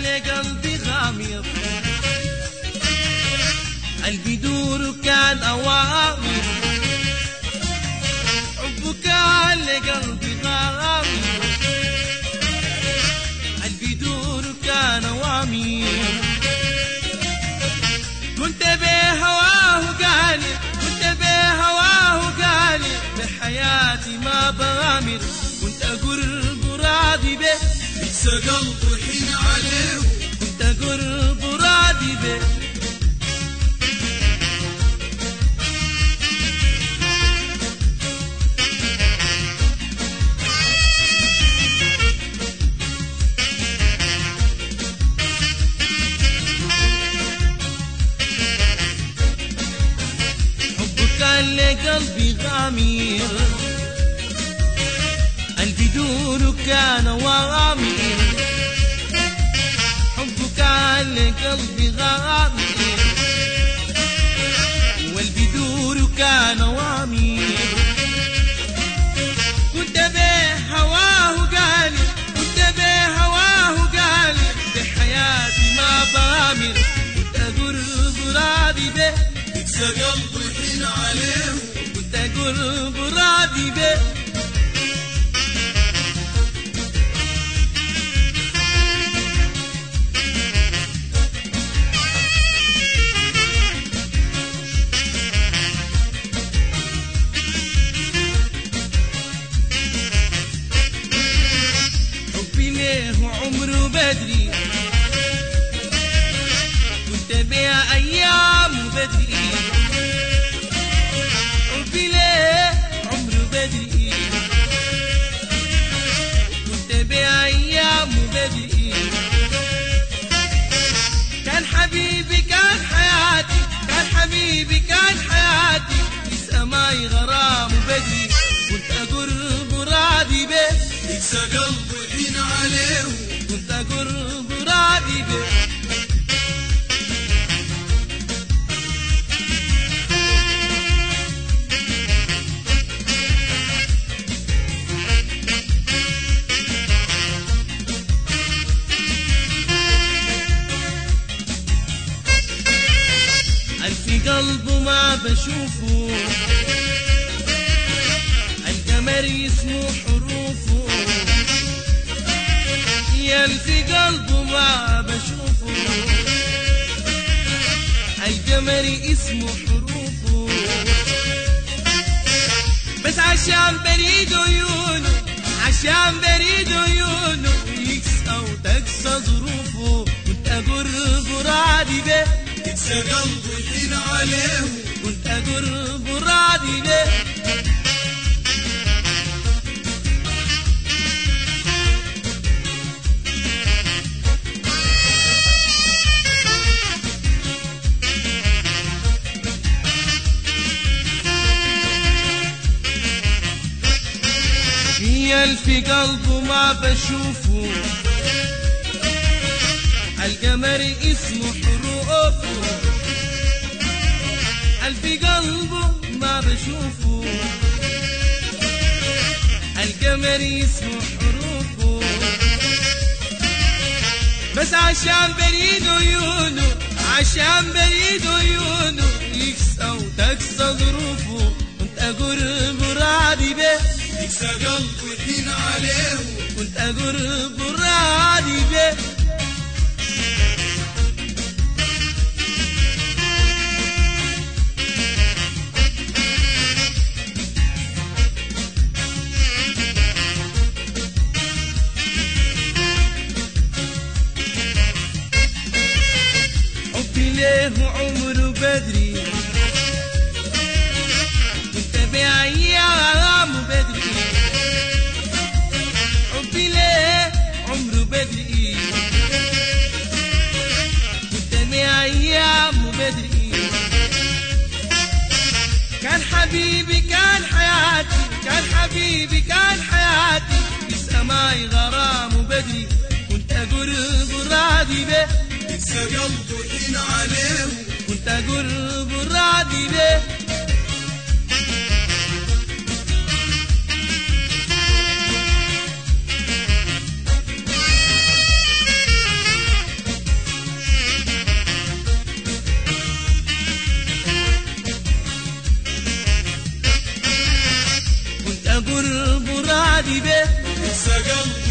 لقلبي غامض قلبي دور كان أوامر حبك كان لقلبي غامض قلبي دور كان أوامر كنت بهواه قالي كنت بهواه قالي بحياتي ما بغامر كنت أقرب راضي به لسه قلبي حين عليه كنت أقرب راضي به حبك كان لقلبي غامر قلبي دور كان وامر حبك كان لقلبي غامر والبدور كان وامر كنت بهواه قالي كنت بهواه قالي بحياتي ما بامر كنت أقرب راضي به لسه قلبي حين عليه كنت أقرب راضي به حبي ليه عمره بدري كنت بيا ايام بدري حبي ليه عمره بدري كنت بيا ايام بدري كان حبيبي كان حياتي كان حبيبي كان حياتي لسه ماي غرام بدري كنت اقرب راضي به لسه قلبي حين عليه كنت أقرب راضي به ألف قلبه ما بشوفه القمر يسمو حروفه يا في قلبه ما بشوفه القمر اسمه حروفه بس عشان بريد عيونه عشان بريد عيونه يكسى وتكسى ظروفه كنت أقرب راضي به لسه قلبي حين عليه كنت أقرب راضي به في ألف قلبه ما بشوفه القمر اسمه حروفه ألف قلبه ما بشوفه القمر اسمه حروفه بس عشان بريد عيونه عشان بريد عيونه يكسى وتكسى ظروفه كنت أقرب راضي به لسه قلبي حين عليه كنت أقرب راضي به حبي ليه عمره بدري كنت بأيام بدري حبي ليه عمره بدري كنت بأيام بدري كان حبيبي كان حياتي كان حبيبي كان حياتي لسه ماي غرام بدري كنت أقرب راضي به لسه قلبي حين عليه كنت أقرب راضي به حبيبي انسى قلبي